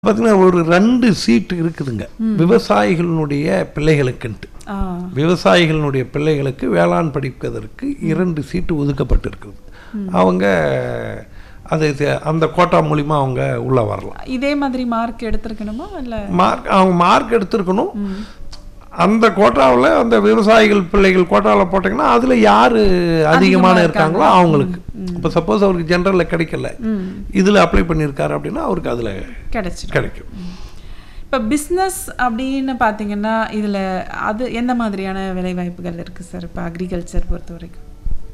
பார்த்தீங்கன்னா ஒரு ரெண்டு சீட்டு இருக்குதுங்க விவசாயிகளினுடைய பிள்ளைகளுக்குன்ட்டு ஆ விவசாயிகளினுடைய பிள்ளைகளுக்கு வேளாண் படிப்பதற்கு இரண்டு சீட்டு ஒதுக்கப்பட்டிருக்குது அவங்க அது இது- அந்த கோட்டா மூலிமா அவங்க உள்ளே வரலாம் இதே மாதிரி மார்க் எடுத்திருக்கணுமா இல்ல மார்க் அவங்க மார்க் எடுத்திருக்கணும் அந்த கோட்டாவில் அந்த விவசாயிகள் பிள்ளைகள் கோட்டாவில் போட்டிங்கன்னா அதில் யார் அதிகமான இருக்காங்களோ அவங்களுக்கு இப்போ சப்போஸ் அவருக்கு ஜென்ரலில் கிடைக்கல ம் இதில் அப்ளை பண்ணியிருக்காரு அப்படின்னா அவருக்கு அதில் கிடைச்சிடும் கிடைக்கும் இப்போ பிஸ்னஸ் அப்படின்னு பார்த்தீங்கன்னா இதில் அது எந்த மாதிரியான வேலை வாய்ப்புகள் இருக்குது சார் இப்போ அக்ரிகல்ச்சர் பொறுத்த வரைக்கும்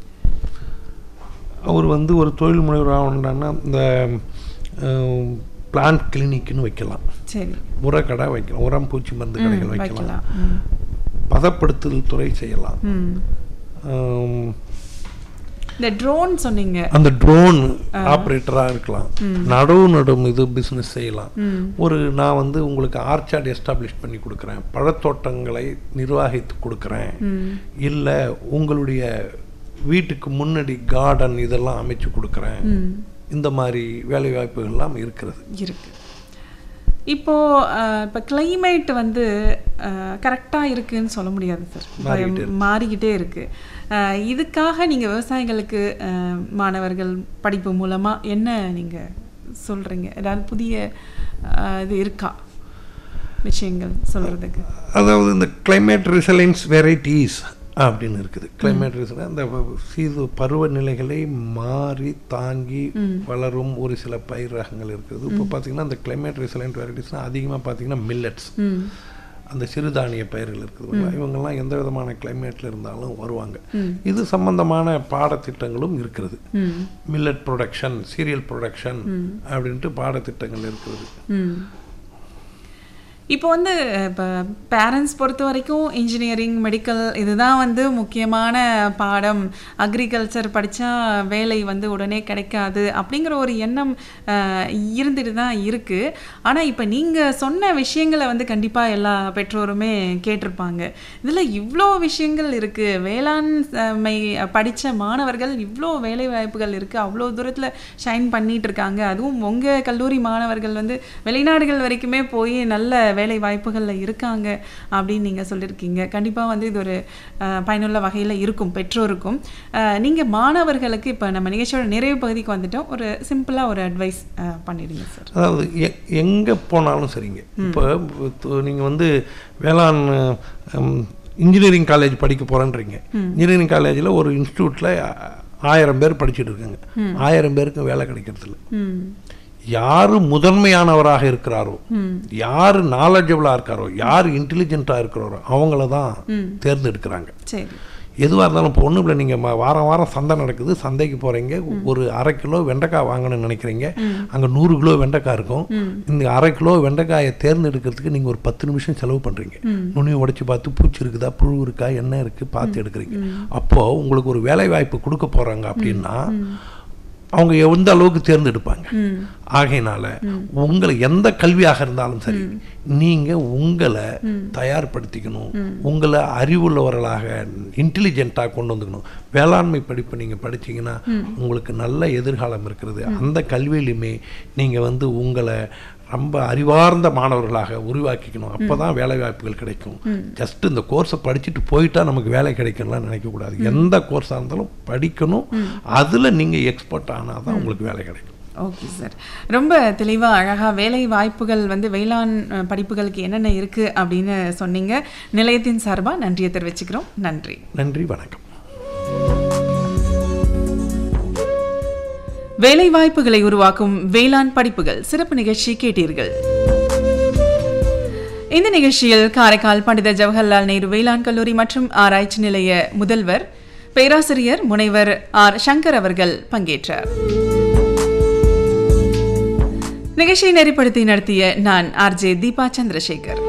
அவர் வந்து ஒரு தொழில் முனைவர் ஆகணும்னா இந்த பிளான்ட் கிளினிக்னு வைக்கலாம் சரி உரக்கடை வைக்கலாம் உரம் பூச்சி மருந்து கடைகள் வைக்கலாம் வைக்கலாம் ம். பதப்படுத்துதல் துறை செய்யலாம் ம் ஆம், இந்த ட்ரோன் சொன்னீங்க அந்த ட்ரோன் ஆப்ரேட்டராக இருக்கலாம் நடவு நடும் இது பிஸ்னஸ் செய்யலாம் ம் ஒரு நான் வந்து உங்களுக்கு ஆர்ச்சார்ட் எஸ்டாப்ளிஷ் பண்ணி கொடுக்குறேன் பழத்தோட்டங்களை நிர்வகித்து கொடுக்குறேன் ம் இல்லை உங்களுடைய வீட்டுக்கு முன்னாடி கார்டன் இதெல்லாம் அமைச்சு கொடுக்குறேன் ம் இந்த மாதிரி வேலை வாய்ப்புகள்லாம் இருக்கிறது இருக்கு இப்போ அஹ், இப்போ climate வந்து கரெக்டாக இருக்குன்னு சொல்ல முடியாது சார் மாறிக்கிட்டே மாறிக்கிட்டே இருக்கு அஹ், இதுக்காக நீங்கள் விவசாயிகளுக்கு அஹ், மாணவர்கள் படிப்பு மூலமாக என்ன நீங்கள் சொல்கிறீங்க ஏதாவது புதிய அஹ், இது இருக்கா விஷயங்கள் சொல்கிறதுக்கு அதாவது இந்த கிளைமேட் ரிசலைன்ஸ் வெரைட்டிஸ் அப்படின்னு இருக்குது கிளைமேட் ரிசல் அந்த சீது பருவநிலைகளை மாறி தாங்கி வளரும் ஒரு சில பயிர் ரகங்கள் இருக்குது இப்போ பார்த்தீங்கன்னா இந்த கிளைமேட் ரிசலைன்ட் வெரைட்டிஸ்னால் அதிகமாக பார்த்தீங்கன்னா மில்லட்ஸ் ம் அந்த சிறுதானிய பயிர்கள் இருக்குது இவங்கெல்லாம் எந்த விதமான கிளைமேட்டில் இருந்தாலும் வருவாங்க இது சம்பந்தமான பாடத்திட்டங்களும் இருக்கிறது ம் மில்லட் ப்ரொடக்ஷன் சீரியல் ப்ரொடக்ஷன் அப்படின்ட்டு பாடத்திட்டங்கள் இருக்கிறது ம் இப்போ வந்து இப்போ பேரண்ட்ஸ் பொறுத்த வரைக்கும் இன்ஜினியரிங் மெடிக்கல் இதுதான் வந்து முக்கியமான பாடம் அக்ரிகல்ச்சர் படித்தா வேலை வந்து உடனே கிடைக்காது அப்படிங்கிற ஒரு எண்ணம் அஹ், இருந்துட்டு தான் இருக்குது ஆனால் இப்போ நீங்கள் சொன்ன விஷயங்களை வந்து கண்டிப்பாக எல்லா பெற்றோருமே கேட்டிருப்பாங்க இதில் இவ்வளோ விஷயங்கள் இருக்குது வேளாண்மை படித்த மாணவர்கள் இவ்வளோ வேலை வாய்ப்புகள் இருக்குது அவ்வளோ தூரத்தில் ஷைன் பண்ணிட்டு இருக்காங்க அதுவும் உங்கள் கல்லூரி மாணவர்கள் வந்து வெளிநாடுகள் வரைக்குமே போய் நல்ல வேலை வாய்ப்புகளில் இருக்காங்க அப்படின்னு நீங்கள் சொல்லியிருக்கீங்க கண்டிப்பாக வந்து இது ஒரு அஹ், பயனுள்ள வகையில் இருக்கும் பெற்றோருக்கும் நீங்கள் மாணவர்களுக்கு இப்போ நம்ம நிகழ்ச்சியோட நிறைவு பகுதிக்கு வந்துட்டோம் ஒரு சிம்பிளாக ஒரு அட்வைஸ் பண்ணிடுங்க சார் அதாவது எ எங்கே போனாலும் சரிங்க இப்போ நீங்கள் வந்து வேளாண் இன்ஜினியரிங் காலேஜ் படிக்க போகிறேன்றீங்க இன்ஜினியரிங் காலேஜில் ஒரு இன்ஸ்டியூட்டில் ஆயிரம் பேர் படிச்சுட்டு இருக்காங்க ஆயிரம் பேருக்கு வேலை கிடைக்கிறது இல்லை ம் யார் முதன்மையானவராக இருக்கிறாரோ ம் யார் நாலேஜபிளாக இருக்காரோ யார் இன்டெலிஜென்ட்டாக இருக்கிறாரோ அவங்கள தான் தேர்ந்தெடுக்கிறாங்க சரி எதுவாக இருந்தாலும் இப்போ ஒன்றும் இல்லை நீங்கள் வாரம் வாரம் சந்தை நடக்குது சந்தைக்கு போகிறீங்க ஒரு அரை கிலோ வெண்டைக்காய் வாங்கணும்னு நினைக்கிறீங்க அங்கே நூறு கிலோ வெண்டைக்காய் இருக்கும் இந்த அரை கிலோ வெண்டைக்காயை தேர்ந்தெடுக்கிறதுக்கு நீங்கள் ஒரு பத்து நிமிஷம் செலவு பண்ணுறீங்க நுனியை உடைச்சு பார்த்து பூச்சி இருக்குதா புழு இருக்கா என்ன இருக்குது பார்த்து எடுக்கிறீங்க அப்போது உங்களுக்கு ஒரு வேலை வாய்ப்பு கொடுக்க போகிறாங்க அப்படின்னா அவங்க எந்த அளவுக்கு தேர்ந்தெடுப்பாங்க ம் ஆகையினால உங்களை எந்த கல்வியாக இருந்தாலும் சரி நீங்க உங்களை தயார்படுத்திக்கணும் உங்களை அறிவுள்ளவர்களாக இன்டெலிஜென்ட்டாக கொண்டு வந்துக்கணும் வேளாண்மை படிப்பு நீங்க படிச்சீங்கன்னா உங்களுக்கு நல்ல எதிர்காலம் இருக்கிறது அந்த கல்வியிலுமே நீங்க வந்து உங்களை ரொம்ப அறிவார்ந்த மாணவர்களாக உருவாக்கிக்கணும் அப்பதான் வேலை வாய்ப்புகள் கிடைக்கும் ஜஸ்ட் இந்த கோர்ஸை படிச்சுட்டு போயிட்டா நமக்கு வேலை கிடைக்கும்லாம் நினைக்கக்கூடாது எந்த கோர்ஸாக இருந்தாலும் படிக்கணும் அதுல நீங்க எக்ஸ்பர்ட் ஆனால் தான் உங்களுக்கு வேலை கிடைக்கும் ஓகே சார் ரொம்ப தெளிவாக அழகாக வேலை வாய்ப்புகள் வந்து வேளாண் அஹ், படிப்புகளுக்கு என்னென்ன இருக்குது அப்படின்னு சொன்னீங்க நிலையத்தின் சார்பாக நன்றியை தெரிவிச்சுக்கிறோம் நன்றி நன்றி வணக்கம் வேலை வாய்ப்புகளை உருவாக்கும் வேளாண் படிப்புகள் சிறப்பு நிகழ்ச்சி கேட்டீர்கள் இந்த நிகழ்ச்சியில் காரைக்கால் பண்டித ஜவஹர்லால் நேரு வேளாண் கல்லூரி மற்றும் ஆராய்ச்சி நிலைய முதல்வர் பேராசிரியர் முனைவர் ஆர் சங்கர் அவர்கள் பங்கேற்றார் நிகழ்ச்சியை நெறிப்படுத்தி நடத்திய நான் ஆர்ஜே தீபா சந்திரசேகர்